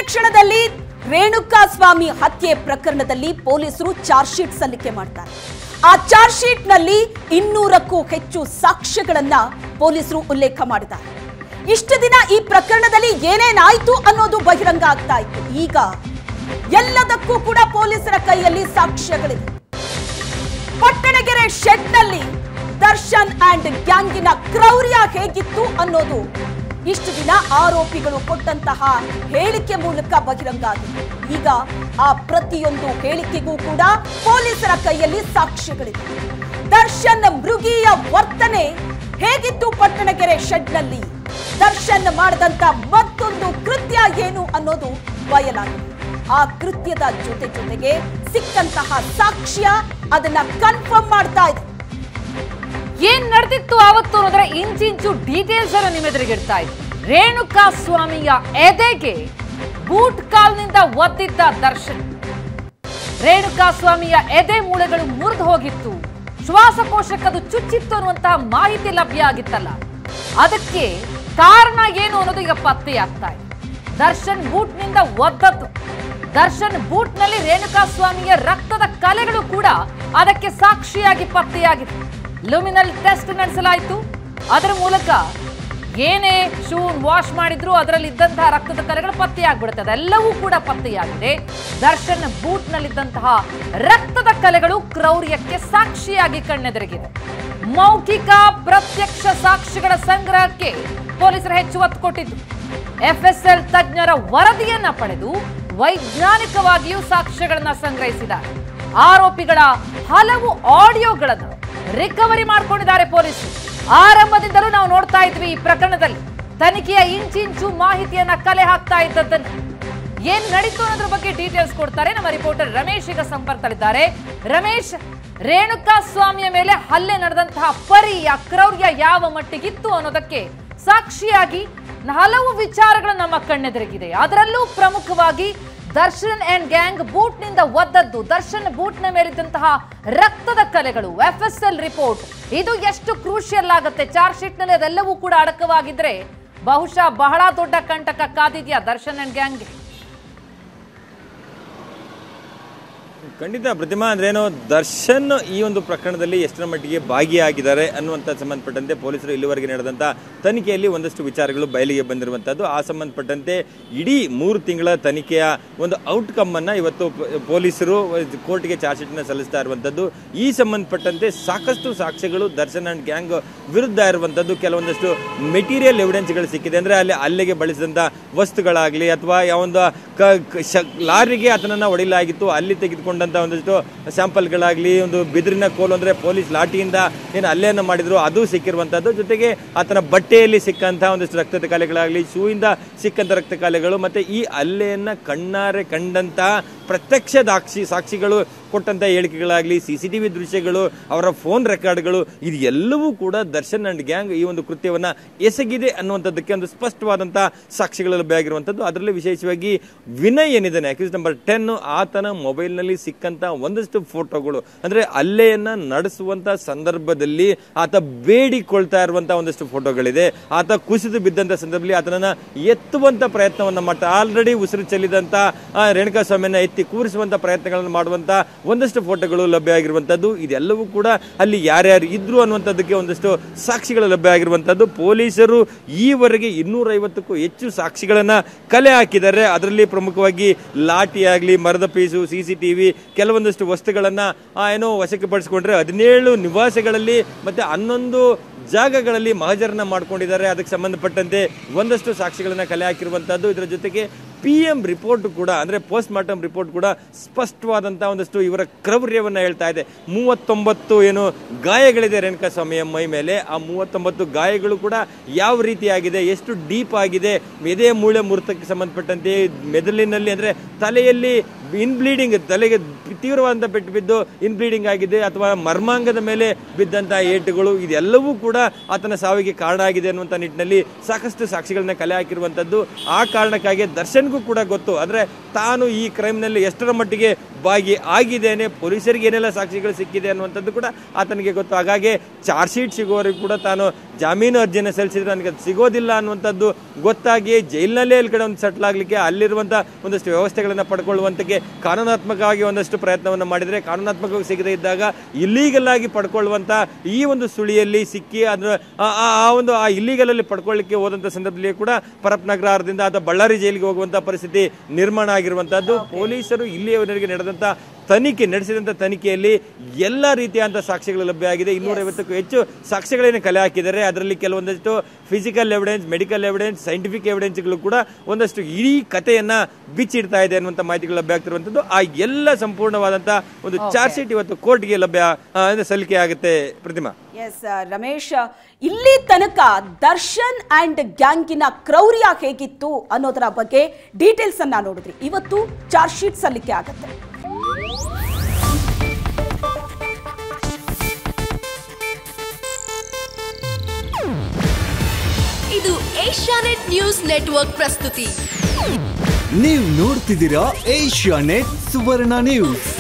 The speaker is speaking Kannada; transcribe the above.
ಕ್ಷಣದಲ್ಲಿ ರೇಣುಕಾ ಸ್ವಾಮಿ ಹತ್ಯೆ ಪ್ರಕರಣದಲ್ಲಿ ಪೊಲೀಸರು ಚಾರ್ಜ್ ಶೀಟ್ ಸಲ್ಲಿಕೆ ಮಾಡ್ತಾರೆ ಆ ಚಾರ್ಜ್ ಶೀಟ್ ನಲ್ಲಿ ಇನ್ನೂರಕ್ಕೂ ಹೆಚ್ಚು ಸಾಕ್ಷ್ಯಗಳನ್ನ ಪೊಲೀಸರು ಉಲ್ಲೇಖ ಮಾಡಿದ್ದಾರೆ ಇಷ್ಟು ದಿನ ಈ ಪ್ರಕರಣದಲ್ಲಿ ಏನೇನಾಯ್ತು ಅನ್ನೋದು ಬಹಿರಂಗ ಆಗ್ತಾ ಇತ್ತು ಈಗ ಎಲ್ಲದಕ್ಕೂ ಕೂಡ ಪೊಲೀಸರ ಕೈಯಲ್ಲಿ ಸಾಕ್ಷ್ಯಗಳಿದೆ ಪಟ್ಟಣಗೆರೆ ಶೆಡ್ನಲ್ಲಿ ದರ್ಶನ್ ಅಂಡ್ ಗ್ಯಾಂಗಿನ ಕ್ರೌರ್ಯ ಹೇಗಿತ್ತು ಅನ್ನೋದು ಇಷ್ಟು ದಿನ ಆರೋಪಿಗಳು ಕೊಟ್ಟಂತಹ ಹೇಳಿಕೆ ಮೂಲಕ ಬಹಿರಂಗ ಆಗಿದೆ ಈಗ ಆ ಪ್ರತಿಯೊಂದು ಹೇಳಿಕೆಗೂ ಕೂಡ ಪೊಲೀಸರ ಕೈಯಲ್ಲಿ ಸಾಕ್ಷ್ಯಗಳಿದೆ ದರ್ಶನ್ ಮೃಗೀಯ ವರ್ತನೆ ಹೇಗಿತ್ತು ಪಟ್ಟಣಗೆರೆ ಶೆಡ್ನಲ್ಲಿ ದರ್ಶನ್ ಮಾಡಿದಂತ ಮತ್ತೊಂದು ಕೃತ್ಯ ಏನು ಅನ್ನೋದು ಬಯಲಾಗಿದೆ ಆ ಕೃತ್ಯದ ಜೊತೆ ಜೊತೆಗೆ ಸಿಕ್ಕಂತಹ ಸಾಕ್ಷ್ಯ ಅದನ್ನ ಕನ್ಫರ್ಮ್ ಮಾಡ್ತಾ ಇದೆ ಏನ್ ನಡೆದಿತ್ತು ಆವತ್ತು ಅನ್ನೋದರ ಇಂಚಿಂಚು ಡೀಟೇಲ್ಸ್ ಅನ್ನು ನಿಮ್ಮ ಎದುರಿಗಿಡ್ತಾ ಇತ್ತು ರೇಣುಕಾ ಸ್ವಾಮಿಯ ಎದೆಗೆ ಬೂಟ್ ಕಾಲ್ನಿಂದ ಒದ್ದಿದ್ದ ದರ್ಶನ್ ರೇಣುಕಾ ಸ್ವಾಮಿಯ ಎದೆ ಮೂಳೆಗಳು ಮುರಿದು ಹೋಗಿತ್ತು ಶ್ವಾಸಕೋಶಕ್ಕದು ಚುಚ್ಚಿತ್ತು ಅನ್ನುವಂತಹ ಮಾಹಿತಿ ಲಭ್ಯ ಆಗಿತ್ತಲ್ಲ ಅದಕ್ಕೆ ಕಾರಣ ಏನು ಅನ್ನೋದು ಈಗ ಪತ್ತೆಯಾಗ್ತಾ ಇದೆ ದರ್ಶನ್ ಬೂಟ್ನಿಂದ ಒದ್ದದ್ದು ದರ್ಶನ್ ಬೂಟ್ನಲ್ಲಿ ರೇಣುಕಾ ಸ್ವಾಮಿಯ ರಕ್ತದ ಕಲೆಗಳು ಕೂಡ ಅದಕ್ಕೆ ಸಾಕ್ಷಿಯಾಗಿ ಪತ್ತೆಯಾಗಿದೆ ಲುಮಿನಲ್ ಟೆಸ್ಟ್ ನಡೆಸಲಾಯಿತು ಅದರ ಮೂಲಕ ಏನೇ ಶೂ ವಾಶ್ ಮಾಡಿದ್ರು ಅದರಲ್ಲಿ ಇದ್ದಂತಹ ರಕ್ತದ ಕಲೆಗಳು ಪತ್ತೆಯಾಗ್ಬಿಡುತ್ತೆ ಅದೆಲ್ಲವೂ ಕೂಡ ಪತ್ತೆಯಾಗಿದೆ ದರ್ಶನ್ ಬೂಟ್ನಲ್ಲಿದ್ದಂತಹ ರಕ್ತದ ಕಲೆಗಳು ಕ್ರೌರ್ಯಕ್ಕೆ ಸಾಕ್ಷಿಯಾಗಿ ಕಣ್ಣೆದುರಿಗಿದೆ ಮೌಖಿಕ ಪ್ರತ್ಯಕ್ಷ ಸಾಕ್ಷಿಗಳ ಸಂಗ್ರಹಕ್ಕೆ ಪೊಲೀಸರು ಹೆಚ್ಚು ಒತ್ತು ಕೊಟ್ಟಿದ್ದು ಎಫ್ಎಸ್ಎಲ್ ತಜ್ಞರ ವರದಿಯನ್ನ ಪಡೆದು ವೈಜ್ಞಾನಿಕವಾಗಿಯೂ ಸಾಕ್ಷ್ಯಗಳನ್ನ ಸಂಗ್ರಹಿಸಿದ್ದಾರೆ ಆರೋಪಿಗಳ ಹಲವು ಆಡಿಯೋಗಳನ್ನು ರಿಕವರಿ ಮಾಡಿಕೊಂಡಿದ್ದಾರೆ ಪೊಲೀಸರು ಆರಂಭದಿಂದಲೂ ನಾವು ನೋಡ್ತಾ ಇದ್ವಿ ಈ ಪ್ರಕರಣದಲ್ಲಿ ತನಿಖೆಯ ಇಂಚಿಂಚು ಮಾಹಿತಿಯನ್ನ ಕಲೆ ಹಾಕ್ತಾ ಇದ್ದದ್ದನ್ನು ಏನ್ ನಡೀತು ಅನ್ನೋದ್ರ ಬಗ್ಗೆ ಡೀಟೇಲ್ಸ್ ಕೊಡ್ತಾರೆ ನಮ್ಮ ರಿಪೋರ್ಟರ್ ರಮೇಶ್ ಈಗ ಸಂಪರ್ಕದಲ್ಲಿದ್ದಾರೆ ರಮೇಶ್ ರೇಣುಕಾ ಸ್ವಾಮಿಯ ಮೇಲೆ ಹಲ್ಲೆ ನಡೆದಂತಹ ಪರಿ ಆ ಕ್ರೌರ್ಯ ಯಾವ ಮಟ್ಟಿಗಿತ್ತು ಅನ್ನೋದಕ್ಕೆ ಸಾಕ್ಷಿಯಾಗಿ ಹಲವು ವಿಚಾರಗಳು ನಮ್ಮ ಕಣ್ಣೆದುರಿಗಿದೆ ಅದರಲ್ಲೂ ಪ್ರಮುಖವಾಗಿ ದರ್ಶನ್ ಅಂಡ್ ಗ್ಯಾಂಗ್ ಬೂಟ್ನಿಂದ ಒದ್ದದ್ದು ದರ್ಶನ್ ಬೂಟ್ನ ಮೇಲಿದ್ದಂತಹ ರಕ್ತದ ಕಲೆಗಳು ಎಫ್ ಎಸ್ ಎಲ್ ರಿಪೋರ್ಟ್ ಇದು ಎಷ್ಟು ಕ್ರೂಷಿಯಲ್ ಆಗುತ್ತೆ ಚಾರ್ಜ್ ಶೀಟ್ ನಲ್ಲಿ ಅದೆಲ್ಲವೂ ಕೂಡ ಅಡಕವಾಗಿದ್ರೆ ಬಹುಶಃ ಬಹಳ ದೊಡ್ಡ ಕಂಟಕ ಕಾದಿದ್ಯಾ ದರ್ಶನ್ ಅಂಡ್ ಗ್ಯಾಂಗ್ಗೆ ಖಂಡಿತ ಪ್ರತಿಮಾ ಅಂದ್ರೇನು ದರ್ಶನ್ ಈ ಒಂದು ಪ್ರಕರಣದಲ್ಲಿ ಎಷ್ಟರ ಮಟ್ಟಿಗೆ ಭಾಗಿಯಾಗಿದ್ದಾರೆ ಅನ್ನುವಂಥ ಸಂಬಂಧಪಟ್ಟಂತೆ ಪೊಲೀಸರು ಇಲ್ಲಿವರೆಗೆ ನಡೆದಂಥ ತನಿಖೆಯಲ್ಲಿ ಒಂದಷ್ಟು ವಿಚಾರಗಳು ಬಯಲಿಗೆ ಬಂದಿರುವಂಥದ್ದು ಆ ಸಂಬಂಧಪಟ್ಟಂತೆ ಇಡೀ ಮೂರು ತಿಂಗಳ ತನಿಖೆಯ ಒಂದು ಔಟ್ಕಮ್ ಅನ್ನ ಇವತ್ತು ಪ- ಪೊಲೀಸರು ಕೋರ್ಟ್ಗೆ ಚಾರ್ಜ್ ಶೀಟ್ನ ಸಲ್ಲಿಸ್ತಾ ಇರುವಂಥದ್ದು ಈ ಸಂಬಂಧಪಟ್ಟಂತೆ ಸಾಕಷ್ಟು ಸಾಕ್ಷ್ಯಗಳು ದರ್ಶನ್ ಅಂಡ್ ಗ್ಯಾಂಗ್ ವಿರುದ್ಧ ಇರುವಂಥದ್ದು ಕೆಲವೊಂದಷ್ಟು ಮೆಟೀರಿಯಲ್ ಎವಿಡೆನ್ಸ್ಗಳು ಸಿಕ್ಕಿದೆ ಅಂದ್ರೆ ಅಲ್ಲಿ ಅಲ್ಲಿಗೆ ಬಳಸಿದಂಥ ವಸ್ತುಗಳಾಗಲಿ ಅಥವಾ ಯಾವೊಂದು ಕ- ಕ- ಶ- ಲಾರಿಗೆ ಆತನನ್ನ ಹೊಡಿಲಾಗಿತ್ತು ಅಲ್ಲಿ ತೆಗೆದುಕೊಂಡಂತ ಒಂದಷ್ಟು ಸ್ಯಾಂಪಲ್ಗಳಾಗಲಿ ಒಂದು ಬಿದಿರಿನ ಕೋಲು ಅಂದ್ರೆ ಪೊಲೀಸ್ ಲಾಠಿಯಿಂದ ಏನು ಹಲ್ಲೆಯನ್ನು ಮಾಡಿದ್ರು ಅದು ಸಿಕ್ಕಿರುವಂತದ್ದು ಜೊತೆಗೆ ಆತನ ಬಟ್ಟೆಯಲ್ಲಿ ಸಿಕ್ಕಂತಹ ಒಂದಷ್ಟು ರಕ್ತದ ಕಾಲೆಗಳಾಗಲಿ ಶೂಯಿಂದ ಸಿಕ್ಕಂತ ರಕ್ತ ಕಾಲೆಗಳು ಮತ್ತೆ ಈ ಹಲ್ಲೆಯನ್ನ ಕಣ್ಣಾರೆ ಕಂಡಂತಹ ಪ್ರತ್ಯಕ್ಷ ಸಾಕ್ಷಿ ಸಾಕ್ಷಿಗಳು ಕೊಟ್ಟಂತ ಹೇಳಿಕೆಗಳಾಗಲಿ ಸಿ ಸಿ ಟಿವಿ ದೃಶ್ಯಗಳು ಅವರ ಫೋನ್ ರೆಕಾರ್ಡ್ಗಳು ಇದು ಎಲ್ಲವೂ ಕೂಡ ದರ್ಶನ್ ಅಂಡ್ ಗ್ಯಾಂಗ್ ಈ ಒಂದು ಕೃತ್ಯವನ್ನ ಎಸಗಿದೆ ಅನ್ನುವಂಥದ್ದಕ್ಕೆ ಒಂದು ಸ್ಪಷ್ಟವಾದಂತಹ ಸಾಕ್ಷಿಗಳು ಲಭ್ಯ ಆಗಿರುವಂಥದ್ದು ಅದರಲ್ಲಿ ವಿಶೇಷವಾಗಿ ವಿನಯ್ ಏನಿದ್ದಾನೆ ಅಕ್ಯೂಸ್ ನಂಬರ್ ಟೆನ್ ಆತನ ಮೊಬೈಲ್ನಲ್ಲಿ ಸಿಕ್ಕಂತ ಒಂದಷ್ಟು ಫೋಟೋಗಳು ಅಂದ್ರೆ ಹಲ್ಲೆಯನ್ನ ನಡೆಸುವಂತ ಸಂದರ್ಭದಲ್ಲಿ ಆತ ಬೇಡಿಕೊಳ್ತಾ ಇರುವಂತಹ ಒಂದಷ್ಟು ಫೋಟೋಗಳಿದೆ ಆತ ಕುಸಿದು ಬಿದ್ದಂತ ಸಂದರ್ಭದಲ್ಲಿ ಆತನನ್ನ ಎತ್ತುವಂತ ಪ್ರಯತ್ನವನ್ನ ಮಾಡ್ತಾ ಆಲ್ರೆಡಿ ಉಸಿರು ಚೆಲ್ಲಿದಂತ ಆ, ರೇಣುಕಾ ಸ್ವಾಮಿಯನ್ನ ಎತ್ತಿ ಕೂರಿಸುವಂತ ಪ್ರಯತ್ನಗಳನ್ನು ಮಾಡುವಂತ ಒಂದಷ್ಟು ಫೋಟೋಗಳು ಲಭ್ಯ ಆಗಿರುವಂತದ್ದು ಇದೆಲ್ಲವೂ ಕೂಡ ಅಲ್ಲಿ ಯಾರ್ಯಾರು ಇದ್ರು ಅನ್ನುವಂಥದ್ದಕ್ಕೆ ಒಂದಷ್ಟು ಸಾಕ್ಷಿಗಳು ಲಭ್ಯ ಆಗಿರುವಂತದ್ದು ಪೊಲೀಸರು ಈವರೆಗೆ ಇನ್ನೂರ ಐವತ್ತಕ್ಕೂ ಹೆಚ್ಚು ಸಾಕ್ಷಿಗಳನ್ನ ಕಲೆ ಹಾಕಿದ್ದಾರೆ ಅದರಲ್ಲಿ ಪ್ರಮುಖವಾಗಿ ಲಾಠಿ ಆಗಲಿ ಮರದ ಪೀಸು ಸಿ ಸಿ ಟಿವಿ ಕೆಲವೊಂದಷ್ಟು ವಸ್ತುಗಳನ್ನ ಆ, ಏನೋ ವಶಕ್ಕೆಪಡಿಸಿಕೊಂಡ್ರೆ ಹದಿನೇಳು ನಿವಾಸಗಳಲ್ಲಿ ಮತ್ತೆ ಹನ್ನೊಂದು ಜಾಗಗಳಲ್ಲಿ ಮಹಜರನ್ನ ಮಾಡ್ಕೊಂಡಿದ್ದಾರೆ ಅದಕ್ಕೆ ಸಂಬಂಧಪಟ್ಟಂತೆ ಒಂದಷ್ಟು ಸಾಕ್ಷಿಗಳನ್ನ ಕಲೆ ಹಾಕಿರುವಂತದ್ದು ಇದರ ಜೊತೆಗೆ ಪಿ ಎಂ ರಿಪೋರ್ಟ್ ಕೂಡ ಅಂದ್ರೆ ಪೋಸ್ಟ್ ಮಾರ್ಟಮ್ ರಿಪೋರ್ಟ್ ಕೂಡ ಸ್ಪಷ್ಟವಾದಂತಹ ಒಂದಷ್ಟು ಇವರ ಕ್ರೌರ್ಯವನ್ನ ಹೇಳ್ತಾ ಇದೆ ಮೂವತ್ತೊಂಬತ್ತು ಏನು ಗಾಯಗಳಿದೆ ರೇಣುಕಾ ಸ್ವಾಮಿಯ ಮೈ ಮೇಲೆ ಆ ಮೂವತ್ತೊಂಬತ್ತು ಗಾಯಗಳು ಕೂಡ ಯಾವ ರೀತಿಯಾಗಿದೆ ಎಷ್ಟು ಡೀಪ್ ಆಗಿದೆ ಎದೆ ಮೂಳೆ ಮುರಿತಕ್ಕೆ ಸಂಬಂಧಪಟ್ಟಂತೆ ಮೆದುಳಿನಲ್ಲಿ ಅಂದ್ರೆ ತಲೆಯಲ್ಲಿ ಇನ್ ಬ್ಲೀಡಿಂಗ್ ತಲೆಗೆ ತೀವ್ರವಾದಂಥ ಪೆಟ್ಟು ಬಿದ್ದು ಇನ್ ಬ್ಲೀಡಿಂಗ್ ಆಗಿದೆ ಅಥವಾ ಮರ್ಮಾಂಗದ ಮೇಲೆ ಬಿದ್ದಂತಹ ಏಟುಗಳು ಇದೆಲ್ಲವೂ ಕೂಡ ಆತನ ಸಾವಿಗೆ ಕಾರಣ ಆಗಿದೆ ಅನ್ನುವಂಥ ನಿಟ್ಟಿನಲ್ಲಿ ಸಾಕಷ್ಟು ಸಾಕ್ಷಿಗಳನ್ನ ಕಲೆ ಹಾಕಿರುವಂಥದ್ದು ಆ ಕಾರಣಕ್ಕಾಗಿ ದರ್ಶನ್ಗೂ ಕೂಡ ಗೊತ್ತು ಅಂದ್ರೆ ತಾನು ಈ ಕ್ರೈಮ್ನಲ್ಲಿ ಎಷ್ಟರ ಮಟ್ಟಿಗೆ ಭಾಗಿ ಆಗಿದ್ದೇನೆ ಪೊಲೀಸರಿಗೆ ಏನೆಲ್ಲ ಸಾಕ್ಷಿಗಳು ಸಿಕ್ಕಿದೆ ಅನ್ನುವಂಥದ್ದು ಕೂಡ ಆತನಿಗೆ ಗೊತ್ತು ಹಾಗಾಗಿ ಚಾರ್ಜ್ ಶೀಟ್ ಸಿಗುವವರೆಗೂ ಕೂಡ ತಾನು ಜಾಮೀನು ಅರ್ಜಿಯನ್ನು ಸಲ್ಲಿಸಿದ್ರೆ ನನಗೆ ಅದು ಸಿಗೋದಿಲ್ಲ ಅನ್ನುವಂಥದ್ದು ಗೊತ್ತಾಗಿ ಜೈಲಿನಲ್ಲೇ ಇಲ್ಲಿ ಕಡೆ ಒಂದು ಸೆಟ್ಲ್ ಆಗಲಿಕ್ಕೆ ಅಲ್ಲಿರುವಂಥ ಒಂದಷ್ಟು ವ್ಯವಸ್ಥೆಗಳನ್ನು ಪಡ್ಕೊಳ್ಳುವಂತಕ್ಕೆ ಕಾನೂನಾತ್ಮಕವಾಗಿ ಒಂದಷ್ಟು ಪ್ರಯತ್ನವನ್ನು ಮಾಡಿದರೆ ಕಾನೂನಾತ್ಮಕವಾಗಿ ಸಿಗದೇ ಇದ್ದಾಗ ಇಲ್ಲೀಗಲ್ ಆಗಿ ಪಡ್ಕೊಳ್ಳುವಂಥ ಈ ಒಂದು ಸುಳಿಯಲ್ಲಿ ಸಿಕ್ಕಿ ಅದರ ಆ- ಆ ಆ ಒಂದು ಆ ಇಲ್ಲೀಗಲ್ ಅಲ್ಲಿ ಪಡ್ಕೊಳ್ಳಿಕ್ಕೆ ಹೋದಂಥ ಸಂದರ್ಭದಲ್ಲಿ ಕೂಡ ಪರಪ್ನಗರದಿಂದ ಅಥವಾ ಬಳ್ಳಾರಿ ಜೈಲಿಗೆ ಹೋಗುವಂಥ ಪರಿಸ್ಥಿತಿ ನಿರ್ಮಾಣ ಆಗಿರುವಂತಹದ್ದು ಪೊಲೀಸರು ಇಲ್ಲಿಯವರೆಗೆ ನಡೆದಂಥ ತನಿಖೆ ನಡೆಸಿದಂಥ ತನಿಖೆಯಲ್ಲಿ ಎಲ್ಲ ರೀತಿಯಾದಂಥ ಸಾಕ್ಷ್ಯಗಳು ಲಭ್ಯ ಆಗಿದೆ ಇನ್ನೂರೈವತ್ತಕ್ಕೂ ಹೆಚ್ಚು ಸಾಕ್ಷ್ಯಗಳೇನು ಕಲೆ ಹಾಕಿದ್ದಾರೆ ಅದರಲ್ಲಿ ಕೆಲವೊಂದಷ್ಟು physical evidence medical evidence scientific ಎವಿಡೆನ್ಸ್ಗಳು ಕೂಡ ಒಂದಷ್ಟು ಇಡೀ ಕಥೆಯನ್ನ ಬಿಚ್ಚಿಡ್ತಾ ಇದೆ ಅನ್ನುವಂಥ ಮಾಹಿತಿಗಳು ಲಭ್ಯ ಆಗ್ತಿರುವಂಥದ್ದು ಆ ಎಲ್ಲ ಸಂಪೂರ್ಣವಾದಂಥ ಒಂದು ಚಾರ್ಜ್ ಶೀಟ್ ಇವತ್ತು ಕೋರ್ಟ್ಗೆ ಲಭ್ಯ ಆ, ಅಂದ್ರೆ ಸಲ್ಲಿಕೆ ಆಗುತ್ತೆ ಪ್ರತಿಮಾ ಎಸ್ ರಮೇಶ್ ಇಲ್ಲಿ ತನಕ ದರ್ಶನ್ ಅಂಡ್ ಗ್ಯಾಂಗಿನ ಕ್ರೌರ್ಯ ಹೇಗಿತ್ತು ಅನ್ನೋದರ ಬಗ್ಗೆ ಡೀಟೇಲ್ಸ್ ಅನ್ನ ನೋಡಿದ್ರಿ ಇವತ್ತು ಚಾರ್ಜ್ ಶೀಟ್ ಸಲ್ಲಿಕೆ ಆಗುತ್ತೆ ಇದು ಏಷ್ಯಾನೆಟ್ ನ್ಯೂಸ್ ನೆಟ್ವರ್ಕ್ ಪ್ರಸ್ತುತಿ ನೀವು ನೋಡ್ತಿದ್ದೀರಾ ಏಷ್ಯಾ ನೆಟ್ ಸುವರ್ಣ ನ್ಯೂಸ್